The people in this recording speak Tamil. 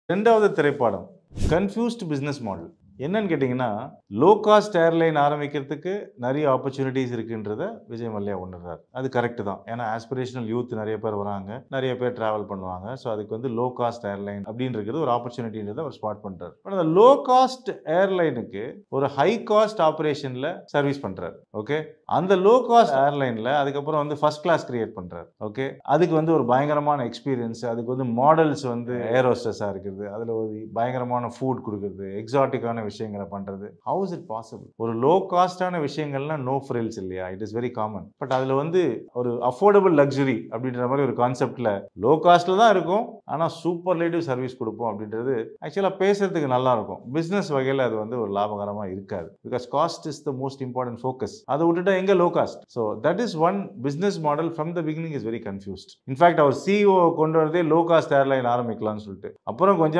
ரெண்டாவது திரைப்படம் கன்ஃபியூஸ்ட் பிஸ்னஸ் மாடல் என்னன்னு கேட்டிங்கன்னா லோ காஸ்ட் ஏர்லைன் ஆரம்பிக்கிறதுக்கு நிறைய ஆப்பர்ச்சுனிட்டிஸ் இருக்குன்றத விஜய் மல்லையா உணர்றாரு அது கரெக்ட் தான் ஏன்னா ஆஸ்பிரேஷனல் யூத் நிறைய பேர் வராங்க நிறைய பேர் டிராவல் பண்ணுவாங்க ஸோ அதுக்கு வந்து லோ காஸ்ட் ஏர்லைன் அப்படின்றது ஒரு ஆப்பர்ச்சுனிட்டின்றதை அவர் ஸ்பாட் பண்ணுறாரு பட் அந்த லோ காஸ்ட் ஏர்லைனுக்கு ஒரு ஹை காஸ்ட் ஆப்ரேஷனில் சர்வீஸ் பண்ணுறாரு ஓகே அந்த லோ காஸ்ட் ஏர்லைனில் அதுக்கப்புறம் வந்து ஃபர்ஸ்ட் கிளாஸ் கிரியேட் பண்ணுறாரு ஓகே அதுக்கு வந்து ஒரு பயங்கரமான எக்ஸ்பீரியன்ஸ் அதுக்கு வந்து மாடல்ஸ் வந்து ஏரோஸ்டஸாக இருக்குது அதில் ஒரு பயங்கரமான ஃபுட் கொடுக்குறது எக்ஸாட்டிக்கான விஷயங்களை பண்ணுறது ஹவு இஸ் இட் பாசிபிள் ஒரு லோ காஸ்டான விஷயங்கள்லாம் நோ ஃப்ரில்ஸ் இல்லையா it is very common but அதில் வந்து ஒரு அஃபோர்டபுள் லக்ஸுரி அப்படின்ற மாதிரி ஒரு கான்செப்டில் லோ காஸ்ட்டில் தான் இருக்கும் ஆனால் சூப்பர்லேட்டிவ் சர்வீஸ் கொடுப்போம் அப்படின்றது ஆக்சுவலாக பேசுறதுக்கு நல்லா இருக்கும் பிஸ்னஸ் வகையில் அது வந்து ஒரு லாபகரமாக இருக்காது because cost is the most important focus அதை விட்டுட்டா எங்கே low cost so that is one business model from the beginning is very confused in fact அவர் சிஇஓ கொண்டு வரதே லோ காஸ்ட் ஏர்லைன் ஆரம்பிக்கலாம்னு சொல்லிட்டு அப்புறம் கொஞ்சம்